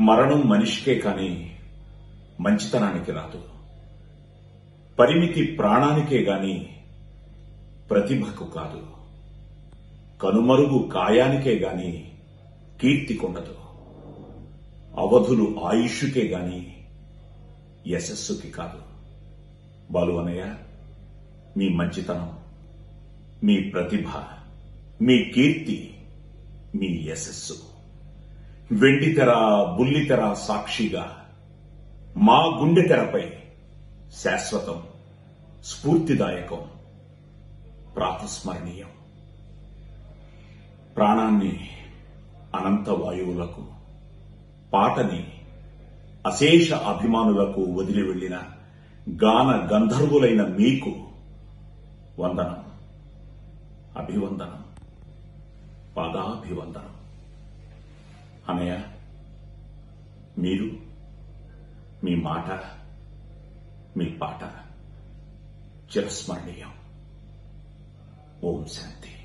మరణం మనిషికే కాని మంచితనానికి రాదు పరిమితి ప్రాణానికే గాని ప్రతిభకు కాదు కనుమరుగు కాయానికే గాని కీర్తికొండదు అవధులు ఆయుష్కే గాని యశస్సుకి కాదు బాలు అనయ్య మీ మంచితనం మీ ప్రతిభ మీ కీర్తి మీ యశస్సు వెండితెర బుల్లితెర సాక్షిగా మా గుండె తెరపై శాశ్వతం స్ఫూర్తిదాయకం ప్రాతస్మరణీయం ప్రాణాన్ని అనంత వాయువులకు పాటని అశేష అభిమానులకు వదిలి వెళ్లిన గాన గంధర్వులైన మీకు వందనం అభివందనం పాదాభివందనం అనయ్య మీరు మీ మాట మీ పాట చిరస్మరణీయం ఓం శాంతి